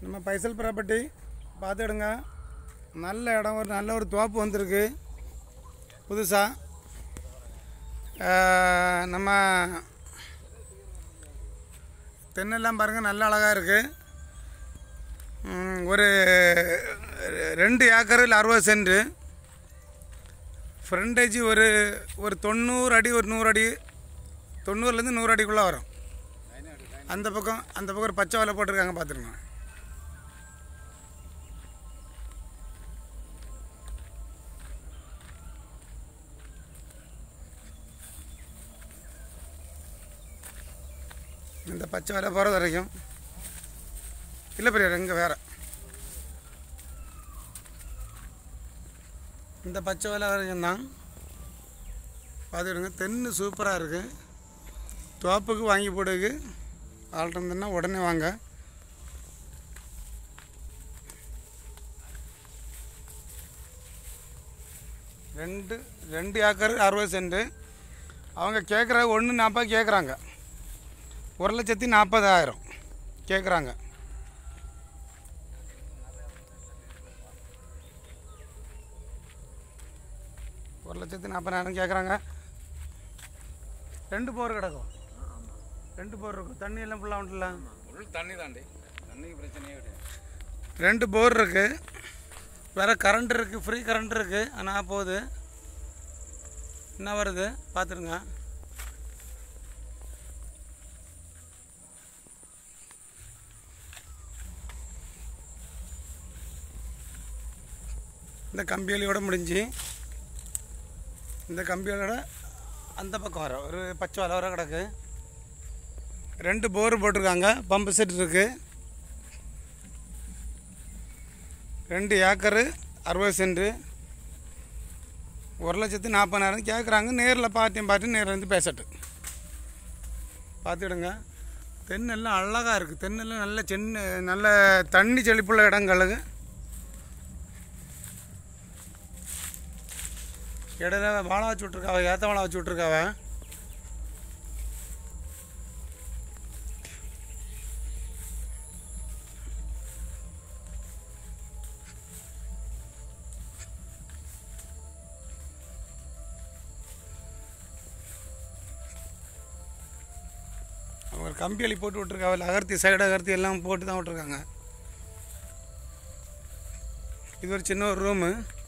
நம்ம பைசல் ப்ராப்பர்ட்டி பார்த்துடுங்க நல்ல இடம் ஒரு நல்ல ஒரு தோப்பு வந்திருக்கு புதுசாக நம்ம தென்னெல்லாம் பாருங்கள் நல்ல அழகாக இருக்குது ஒரு ரெண்டு ஏக்கரில் அறுபது சென்ட்டு ஃப்ரண்டேஜ் ஒரு ஒரு தொண்ணூறு அடி ஒரு நூறு அடி தொண்ணூறுலேருந்து நூறு அடிக்குள்ளே வரும் அந்த பக்கம் அந்த பக்கம் ஒரு பச்சை வலை போட்டிருக்காங்க பார்த்துருங்க இந்த பச்சை வலை போகிறது வரைக்கும் இல்லை பெரியார் இங்கே வேறு இந்த பச்சை வலை வரைக்கும் தான் பார்த்துக்கிடுங்க தென்னு சூப்பராக இருக்குது தோப்புக்கு வாங்கி போடுக்கு ஆள்கிட்ட இருந்ததுன்னா உடனே வாங்க ரெண்டு ரெண்டு ஏக்கர் அறுபது சென்ட்டு அவங்க கேட்குற ஒன்று நாற்பது கேட்குறாங்க ஒரு லட்சத்தி நாற்பதாயிரம் கேட்குறாங்க ஒரு லட்சத்தி நாற்பதாயிரம் கேட்குறாங்க ரெண்டு போர் கிடக்கும் ரெண்டு போர் இருக்கும் தண்ணி எல்லாம் ஃபுல்லாக உண்டுல ஃபுல் தண்ணி தாண்டி தண்ணிக்கு பிரச்சனையே கிடையாது ரெண்டு போர் இருக்குது வேறு கரண்ட் இருக்குது ஃப்ரீ கரண்ட் இருக்குது ஆனால் போகுது என்ன வருது பார்த்துருங்க இந்த கம்பியலியோட முடிஞ்சு இந்த கம்பியலோட அந்த பக்கம் வர ஒரு பச்சை வலை வர கிடக்கு ரெண்டு போர் போட்டிருக்காங்க பம்பு செட் இருக்குது ரெண்டு ஏக்கரு அறுபது சென்ட்டு ஒரு லட்சத்து நாற்பதாயிரம் கேட்குறாங்க நேரில் பார்ட்டியும் பார்த்து நேரில் வந்து பேசட்டு பார்த்துடுங்க தென்னெல்லாம் அழகாக இருக்குது தென்னெல்லாம் நல்ல சென்ன நல்ல தண்ணி செழிப்புள்ள இடங்களுக்கு இடையில வாழை வச்சு விட்ருக்காவ ஏற்ற வாழை வச்சு விட்ருக்காவ அவங்க ஒரு கம்பி அள்ளி போட்டு விட்ருக்காவ அகர்த்தி சைடு அகர்த்தி எல்லாம் போட்டு தான் விட்ருக்காங்க இது ஒரு சின்ன ஒரு ரூமு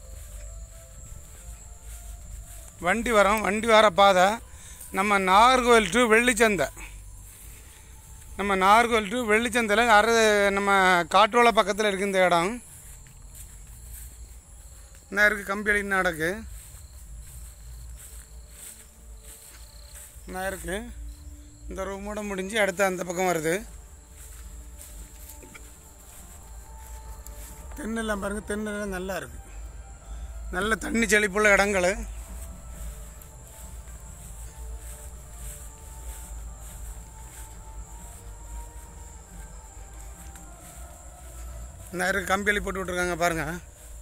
வண்டி வரோம் வண்டி வர பாதை நம்ம நாகர்கோவில் டு வெள்ளிச்சந்தை நம்ம நாகர்கோவில் டு வெள்ளிச்சந்தையில் அரை நம்ம காட்டோலை பக்கத்தில் இருக்கு இந்த இடம் என்ன இருக்குது கம்பி என்ன நடக்கு என்ன இருக்குது இந்த ரூமோட முடிஞ்சு அடுத்து அந்த பக்கம் வருது தென்னெல்லாம் பாருங்கள் தென்னெல்லாம் நல்லா இருக்குது நல்ல தண்ணி செழிப்புள்ள இடங்கள் நிறைய கம்பியலி போட்டு விட்ருக்காங்க பாருங்கள்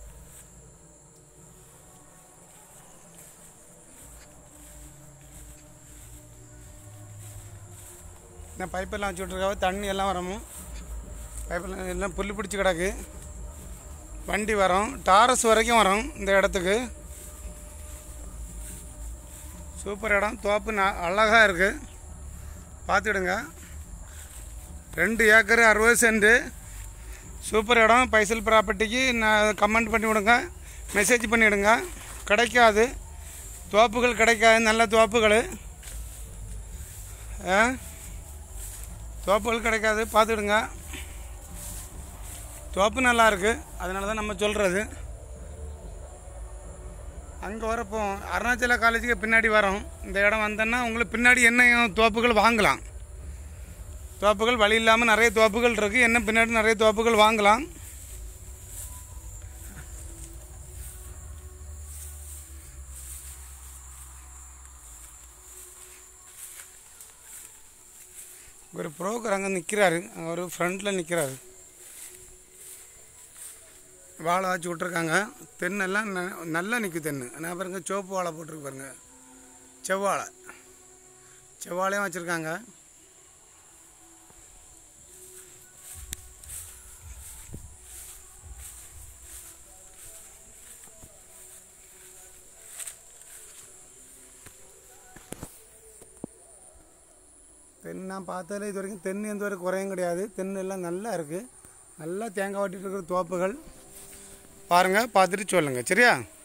இந்த பைப்பெல்லாம் வச்சு விட்ருக்காவ தண்ணி எல்லாம் வரணும் பைப்பெல்லாம் எல்லாம் புல் பிடிச்சி கிடக்கு வண்டி வரும் டாரஸ் வரைக்கும் வரும் இந்த இடத்துக்கு சூப்பர் இடம் தோப்பு ந அழகாக இருக்குது பார்த்துடுங்க ரெண்டு ஏக்கர் அறுபது சென்ட்டு சூப்பர் இடம் பைசல் ப்ராப்பர்ட்டிக்கு நான் கமெண்ட் பண்ணி விடுங்க மெசேஜ் பண்ணிவிடுங்க கிடைக்காது தோப்புகள் கிடைக்காது நல்ல தோப்புகள் ஆ தோப்புகள் கிடைக்காது பார்த்துடுங்க தோப்பு நல்லா இருக்குது அதனால தான் நம்ம சொல்கிறது அங்கே வரப்போ அருணாச்சல காலேஜுக்கு பின்னாடி வரோம் இந்த இடம் வந்தோன்னா உங்களுக்கு பின்னாடி என்ன தோப்புகள் வாங்கலாம் தோப்புகள் வழி இல்லாமல் நிறைய தோப்புகள் இருக்குது என்ன பின்னாடி நிறைய தோப்புகள் வாங்கலாம் ஒரு புரோக்கர் அங்கே நிற்கிறாரு அவர் ஃப்ரண்டில் நிற்கிறாரு வாழை வச்சு விட்ருக்காங்க தென்னெல்லாம் ந- நல்லா நிற்கும் தென்னு நான் பாருங்க சோப்பு வாழை போட்டிருக்கு பாருங்க செவ்வாழை செவ்வாழையும் வச்சுருக்காங்க தென் நான் பார்த்ததுல இது வரைக்கும் தென்னை எந்த ஒரு குறையும் கிடையாது தென்னை எல்லாம் நல்லா இருக்குது நல்லா தேங்காய் வாட்டிட்டு இருக்கிற தோப்புகள் பாருங்கள் பார்த்துட்டு சொல்லுங்கள் சரியா